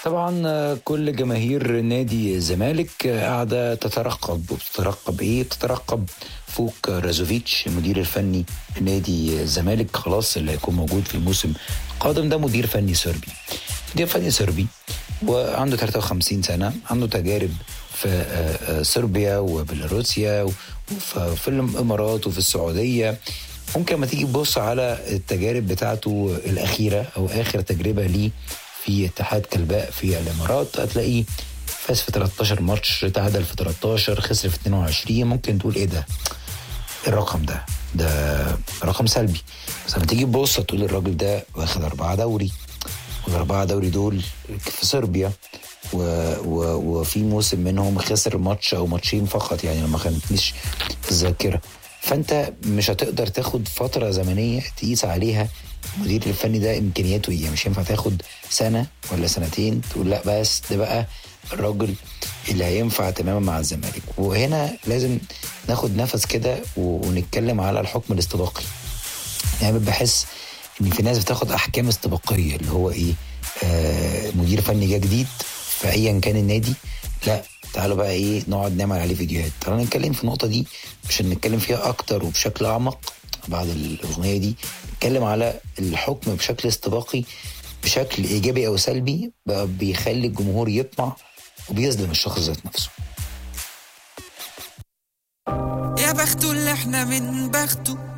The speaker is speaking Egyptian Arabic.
طبعا كل جماهير نادي الزمالك قاعدة تترقب وبتترقب ايه؟ تترقب فوق رازوفيتش المدير الفني لنادي الزمالك خلاص اللي هيكون موجود في الموسم القادم ده مدير فني صربي مدير فني صربي وعنده 53 سنة عنده تجارب في صربيا وبيلاروسيا وفي الامارات وفي السعوديه ممكن لما تيجي تبص على التجارب بتاعته الاخيره او اخر تجربه ليه في اتحاد كلباء في الامارات هتلاقيه فاز في 13 ماتش تعادل في 13 خسر في 22 ممكن تقول ايه ده الرقم ده ده رقم سلبي بس لما تيجي تبص تقول الراجل ده واخد أربعة دوري والأربعة دوري دول في صربيا و... و... وفي موسم منهم خسر ماتش أو ماتشين فقط يعني لما خانتنيش الذاكرة فأنت مش هتقدر تاخد فترة زمنية تقيس عليها المدير الفني ده إمكانياته إيه مش ينفع تاخد سنة ولا سنتين تقول لا بس ده بقى الراجل اللي هينفع تماما مع الزمالك وهنا لازم ناخد نفس كده ونتكلم على الحكم الاستباقي يعني بحس ان في ناس بتاخد احكام استباقيه اللي هو ايه آه مدير فني جه جديد فايا كان النادي لا تعالوا بقى ايه نقعد نعمل عليه فيديوهات تعالوا نتكلم في النقطه دي مش نتكلم فيها اكتر وبشكل اعمق بعد الاغنيه دي نتكلم على الحكم بشكل استباقي بشكل ايجابي او سلبي بقى بيخلي الجمهور يطمع وبيظلم الشخص ذات نفسه يا بخته اللي احنا من بخته